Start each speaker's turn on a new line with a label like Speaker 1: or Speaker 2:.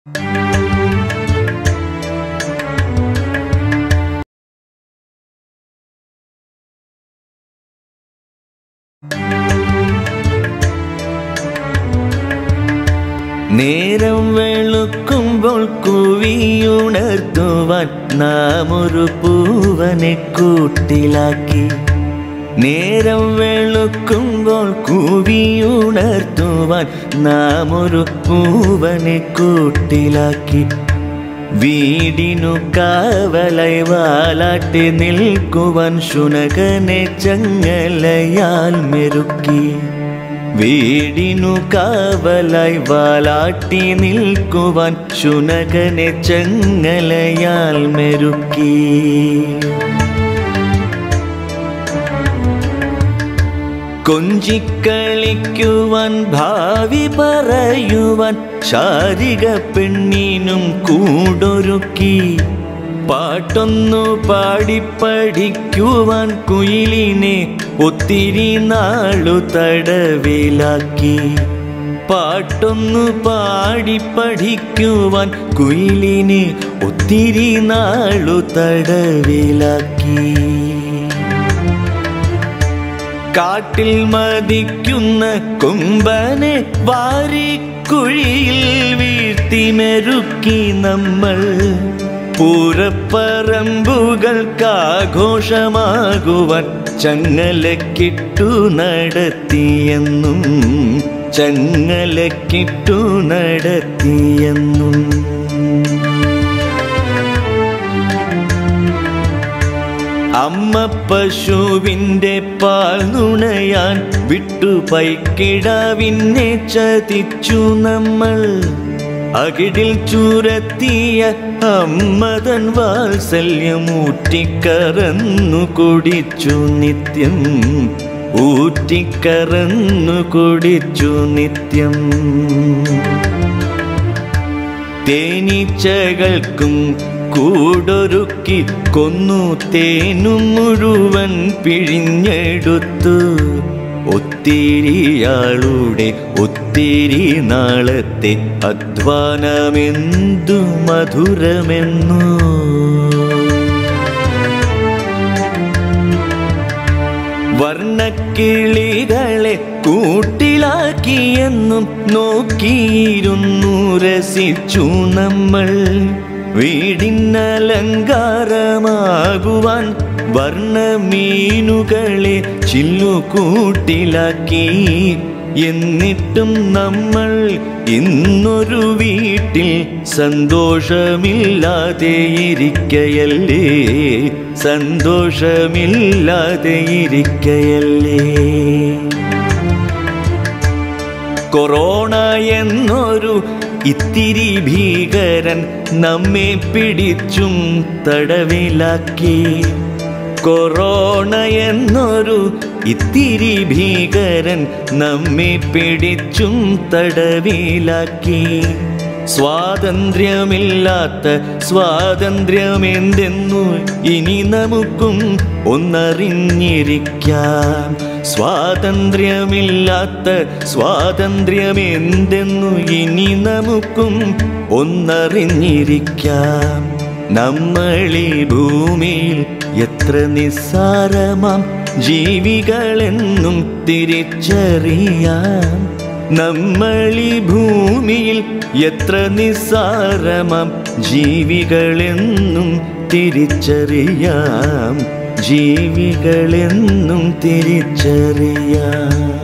Speaker 1: നേരം വെളുക്കുമ്പോൾ കുവിയുണർത്തുവാൻ നാം ഒരു പൂവനെ കൂട്ടിലാക്കി നേരം വെളുക്കുമ്പോൾ കുവിയുണർത്തുവാൻ നാം ഒരു പൂവനെ കൂട്ടിലാക്കി വീടിനു കാവലായി വാലാട്ടി നിൽക്കുവാൻ ശുനകനെ ചങ്ങലയാൽ മെരുക്കി വീടിനു കാവലായി വാലാട്ടി നിൽക്കുവാൻ ശുനകനെ ചങ്ങലയാൽ മെരുക്കി കൊഞ്ചിക്കളിക്കുവാൻ ഭാവി പറയുവാൻ ശാരിക പെണ്ണിനും കൂടൊരുക്കി പാട്ടൊന്നു പാടി പഠിക്കുവാൻ കുയിലിനെ ഒത്തിരി നാളു തടവിലാക്കി പാട്ടൊന്നു പാടി പഠിക്കുവാൻ കുയിലിനെ ഒത്തിരി നാളു തടവിലാക്കി കാട്ടിൽ മതിക്കുന്ന കുമ്പനെ വാരിക്കുഴിയിൽ വീഴ്ത്തി മെരുക്കി നമ്മൾ പൂരപ്പറമ്പുകൾക്കാഘോഷമാകുവാൻ ചങ്ങലക്കിട്ടു നടത്തിയെന്നും ചങ്ങലക്കിട്ടു നടത്തിയെന്നും അമ്മ പശുവിൻ്റെ പാൽ നുണയാൻ വിട്ടു പൈക്കിടാവിനെ ചതിച്ചു നമ്മൾ അകിടിൽ ചുരത്തിയ അമ്മതൻ വാത്സല്യം ഊറ്റിക്കറന്നു കുടിച്ചു നിത്യം ഊറ്റിക്കറന്നു കുടിച്ചു നിത്യം തേനീച്ചകൾക്കും കൂടൊരുക്കി കൊന്നു തേനും മുഴുവൻ പിഴിഞ്ഞെടുത്തു ഒത്തിരിയാളുടെ ഒത്തിരി നാളത്തെ അധ്വാനമെന്തു മധുരമെന്നു വർണ്ണക്കിളികളെ കൂട്ടിലാക്കിയെന്നും നോക്കിയിരുന്നു രസിച്ചു നമ്മൾ വീടിനലങ്കാരമാകുവാൻ വർണ്ണമീനുകളെ ചില്ലുകൂട്ടിലാക്കി എന്നിട്ടും നമ്മൾ ഇന്നൊരു വീട്ടിൽ സന്തോഷമില്ലാതെ ഇരിക്കയല്ലേ സന്തോഷമില്ലാതെ ഇരിക്കയല്ലേ കൊറോണ എന്നൊരു ഇത്തിരി ഭീകരൻ നമ്മെ പിടിച്ചും തടവിലാക്കി കൊറോണ എന്നൊരു ഇത്തിരി ഭീകരൻ നമ്മെ പിടിച്ചും തടവിലാക്കി സ്വാതന്ത്ര്യമില്ലാത്ത സ്വാതന്ത്ര്യമെന്തെന്നു ഇനി നമുക്കും ഒന്നറിഞ്ഞിരിക്കാം സ്വാതന്ത്ര്യമില്ലാത്ത സ്വാതന്ത്ര്യമെന്തെന്നു ഇനി നമുക്കും ഒന്നറിഞ്ഞിരിക്കാം നമ്മളീ ഭൂമിയിൽ എത്ര നിസ്സാരമാം ജീവികളെന്നും തിരിച്ചറിയാം നമ്മളീ ഭൂമിയിൽ എത്ര നിസ്സാരമാം ജീവികളെന്നും തിരിച്ചറിയാം ജീവികളെന്നും തിരിച്ചറിയാം